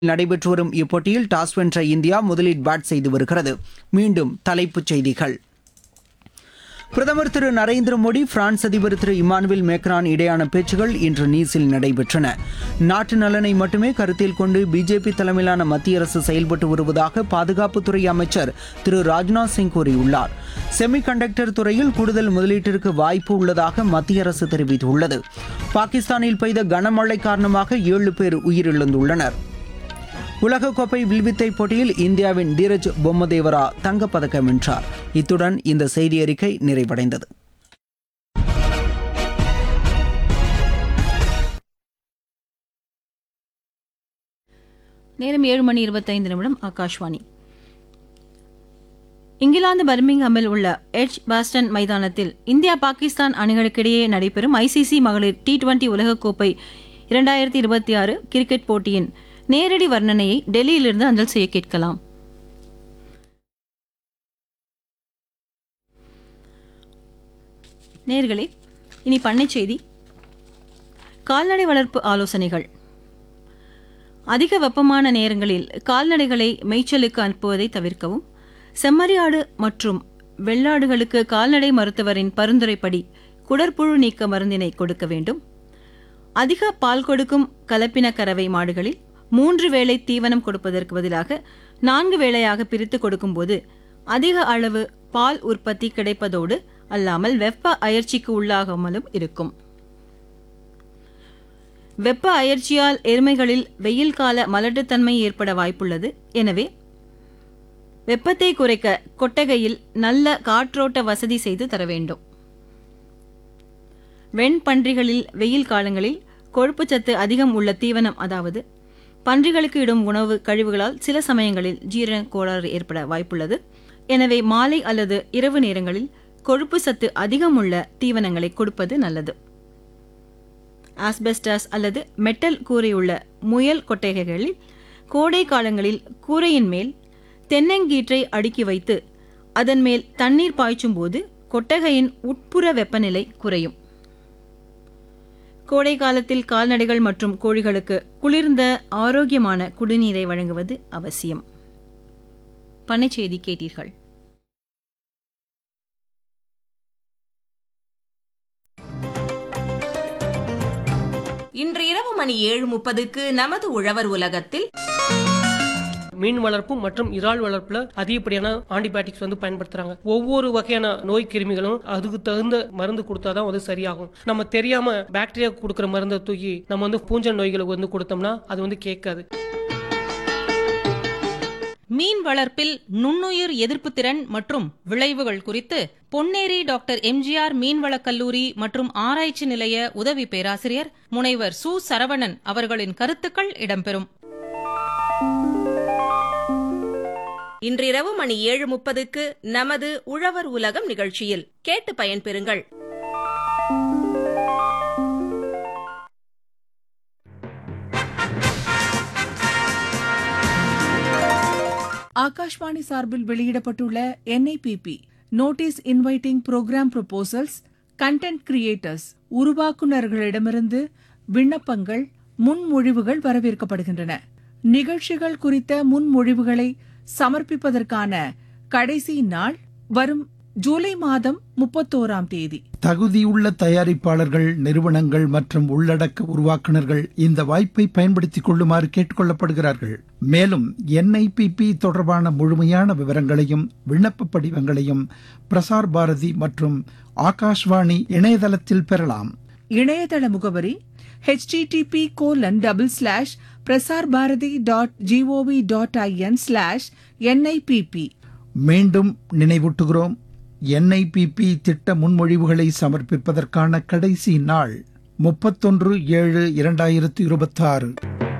நடைபெற்று வரும் இப்போட்டியில் டாஸ் வென்ற இந்தியா முதலில் பேட் செய்து வருகிறது மீண்டும் தலைப்புச் செய்திகள் பிரதமர் திரு நரேந்திர மோடி பிரான்ஸ் அதிபர் திரு இமானுவேல் மேக்ரான் இடையான பேச்சுகள் இன்று நீஸில் நடைபெற்றன நாட்டு நலனை மட்டுமே கருத்தில் கொண்டு பிஜேபி தலைமையிலான மத்திய அரசு செயல்பட்டு வருவதாக பாதுகாப்புத்துறை அமைச்சர் திரு ராஜ்நாத் சிங் கூறியுள்ளார் செமிகண்டக்டர் துறையில் கூடுதல் முதலீட்டிற்கு வாய்ப்பு உள்ளதாக மத்திய அரசு தெரிவித்துள்ளது பாகிஸ்தானில் பெய்த கனமழை காரணமாக ஏழு பேர் உயிரிழந்துள்ளனர் உலகக்கோப்பை வில்வித்தை போட்டியில் இந்தியாவின் தீரஜ் பொம்மதேவரா தங்கப்பதக்கம் வென்றார் இத்துடன் இந்த செய்தி அறிக்கை நிறைவடைந்தது நேரம் ஏழு மணி இருபத்தைந்து நிமிடம் ஆகாஷ்வாணி இங்கிலாந்து பர்மிங்ஹாமில் உள்ள எட்ஜ் பாஸ்டன் மைதானத்தில் இந்தியா பாகிஸ்தான் அணிகளுக்கிடையே நடைபெறும் ஐசிசி மகளிர் டி டுவெண்டி உலகக்கோப்பை இரண்டாயிரத்தி இருபத்தி ஆறு கிரிக்கெட் போட்டியின் நேரடி வர்ணனையை டெல்லியிலிருந்து அஞ்சல் செய்ய கேட்கலாம் நேர்களே இனி பண்ணைச் செய்தி கால்நடை வளர்ப்பு ஆலோசனைகள் அதிக வெப்பமான நேரங்களில் கால்நடைகளை மேய்ச்சலுக்கு அனுப்புவதை தவிர்க்கவும் செம்மறியாடு மற்றும் வெள்ளாடுகளுக்கு கால்நடை மருத்துவரின் பரிந்துரைப்படி குடற்புழு நீக்க மருந்தினை கொடுக்க வேண்டும் அதிக பால் கொடுக்கும் கலப்பின கறவை மாடுகளில் மூன்று வேளை தீவனம் கொடுப்பதற்கு பதிலாக நான்கு வேளையாக பிரித்து கொடுக்கும்போது அதிக அளவு பால் உற்பத்தி கிடைப்பதோடு அல்லாமல் வெப்ப அயற்சிக்கு உள்ளாகாமலும் இருக்கும் வெப்ப அயற்சியால் எருமைகளில் வெயில் கால மலட்டுத்தன்மை ஏற்பட வாய்ப்புள்ளது எனவே வெப்பத்தை குறைக்க கொட்டகையில் நல்ல காற்றோட்ட வசதி செய்து தர வேண்டும் வெண்பன்றிகளில் வெயில் காலங்களில் கொழுப்புச்சத்து அதிகம் உள்ள தீவனம் அதாவது பன்றிகளுக்கு இடும் உணவு கழிவுகளால் சில சமயங்களில் ஜீரண கோளாறு ஏற்பட வாய்ப்புள்ளது எனவே மாலை அல்லது இரவு நேரங்களில் கொழுப்பு சத்து அதிகம் உள்ள தீவனங்களை கொடுப்பது நல்லது ஆஸ்பெஸ்டாஸ் அல்லது மெட்டல் கூரையுள்ள முயல் கொட்டகைகளில் கோடை காலங்களில் கூரையின் மேல் தென்னங்கீற்றை அடுக்கி வைத்து அதன் மேல் தண்ணீர் பாய்ச்சும் போது கொட்டகையின் உட்புற வெப்பநிலை குறையும் கோடை காலத்தில் கால்நடைகள் மற்றும் கோழிகளுக்கு குளிர்ந்த ஆரோக்கியமான குடிநீரை வழங்குவது அவசியம் பண்ணைச் செய்தி கேட்டீர்கள் இன்று இரவு மணி ஏழு முப்பதுக்கு நமது உழவர் உலகத்தில் மீன் வளர்ப்பு மற்றும் இறால் வளர்ப்புல அதிகப்படியான ஆன்டிபயோட்டிக்ஸ் வந்து பயன்படுத்துறாங்க ஒவ்வொரு வகையான நோய் கிருமிகளும் அதுக்கு தகுந்த மருந்து கொடுத்தாதான் வந்து சரியாகும் நம்ம தெரியாம பாக்டீரியா கொடுக்குற மருந்தை தூக்கி நம்ம வந்து பூஞ்சை நோய்களுக்கு வந்து கொடுத்தோம்னா அது வந்து கேட்காது மீன் வளர்ப்பில் நுண்ணுயிர் எதிர்ப்பு திறன் மற்றும் விளைவுகள் குறித்து பொன்னேரி டாக்டர் எம்ஜிஆர் மீன்வளக் கல்லூரி மற்றும் ஆராய்ச்சி நிலைய உதவி பேராசிரியர் முனைவர் சு சரவணன் அவர்களின் கருத்துக்கள் இடம்பெறும் இன்றிரவு மணி ஏழு முப்பதுக்கு நமது உழவர் உலகம் நிகழ்ச்சியில் கேட்டு பயன்பெறுங்கள் ஆகாஷ்வாணி சார்பில் வெளியிடப்பட்டுள்ள NIPP notice inviting programme proposals content creators உருவாக்குநர்களிடமிருந்து விண்ணப்பங்கள் முன்மொழிவுகள் வரவேற்கப்படுகின்றன நிகழ்ச்சிகள் குறித்த முன்மொழிவுகளை சமர்ப்பிப்பதற்கான கடைசி நாள் வரும் ஜூலை மாதம் முப்பத்தோராம் தேதி தகுதியுள்ள தயாரிப்பாளர்கள் நிறுவனங்கள் மற்றும் உள்ளடக்க உருவாக்குனர்கள் இந்த வாய்ப்பை பயன்படுத்திக் கொள்ளுமாறு கேட்டுக்கொள்ளப்படுகிறார்கள் மேலும் என்ஐபிபி தொடர்பான முழுமையான விவரங்களையும் விண்ணப்ப படிவங்களையும் பிரசார் பாரதி மற்றும் ஆகாஷ்வாணி இணையதளத்தில் பெறலாம் இணையதள முகவரி http colon double slash Prasar Bharati dot GOV dot IN slash NIPP மீண்டும் நினைவூட்டுகிறோம் என்ஐபிபி திட்ட முன்மொழிவுகளை சமர்ப்பிப்பதற்கான கடைசி நாள் முப்பத்தொன்று ஏழு இரண்டாயிரத்து இருபத்தாறு